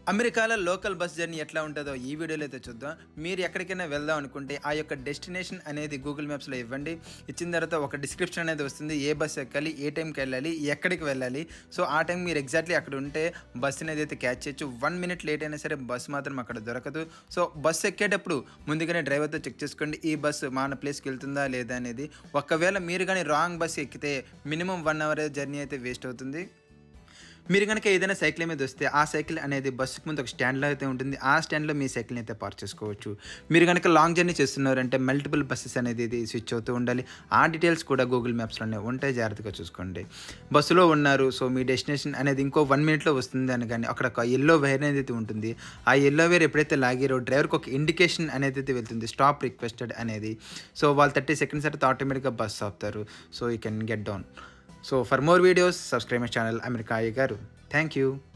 అమెరికాలో local bus journey ఎట్లా ఉంటుందో ఈ వీడియోలో అయితే చూద్దాం మీరు ఎక్కడికైనా వెళ్దాం అనుకుంటే ఆ యొక్క డెస్టినేషన్ అనేది గూగుల్ మ్యాప్స్లో ఇవ్వండి ఇచ్చిన తర్వాత ఒక డిస్క్రిప్షన్ అనేది వస్తుంది ఏ బస్ ఎక్కాలి ఏ టైంకి వెళ్ళాలి ఎక్కడికి వెళ్ళాలి సో ఆ టైం మీరు ఎగ్జాక్ట్లీ అక్కడ ఉంటే బస్ అనేది అయితే క్యాచ్ చేయొచ్చు వన్ మినిట్ లేట్ అయినా సరే బస్ మాత్రం అక్కడ దొరకదు సో బస్ ఎక్కేటప్పుడు ముందుగానే డ్రైవర్తో చెక్ చేసుకోండి ఈ బస్సు మన ప్లేస్కి వెళ్తుందా లేదా అనేది ఒకవేళ మీరు కానీ రాంగ్ బస్ ఎక్కితే మినిమం వన్ అవర్ జర్నీ అయితే వేస్ట్ అవుతుంది మీరు కనుక ఏదైనా సైకిల్ మీద వస్తే ఆ సైకిల్ అనేది బస్సుకు ముందు ఒక స్టాండ్లో అయితే ఉంటుంది ఆ స్టాండ్లో మీ సైకిల్ని అయితే పార్క్ చేసుకోవచ్చు మీరు కనుక లాంగ్ జర్నీ చేస్తున్నారంటే మల్టిపుల్ బస్సెస్ అనేది ఇది స్విచ్ అవుతూ ఉండాలి ఆ డీటెయిల్స్ కూడా గూగుల్ మ్యాప్స్లోనే ఉంటాయి జాగ్రత్తగా చూసుకోండి బస్సులో ఉన్నారు సో మీ డెస్టినేషన్ అనేది ఇంకో వన్ మినిట్లో వస్తుంది అని కానీ అక్కడ ఒక ఎల్లో వైర్ అనేది అయితే ఉంటుంది ఆ ఎల్లో వైర్ ఎప్పుడైతే లాగిరో డ్రైవర్కి ఒక ఇండికేషన్ అనేది అయితే వెళ్తుంది స్టాప్ రిక్వెస్టెడ్ అనేది సో వాళ్ళు థర్టీ సెకండ్స్ అయితే ఆటోమేటిక్గా బస్ ఆపుతారు so you can get down so for more videos subscribe my channel America అయ్య గారు థ్యాంక్ యూ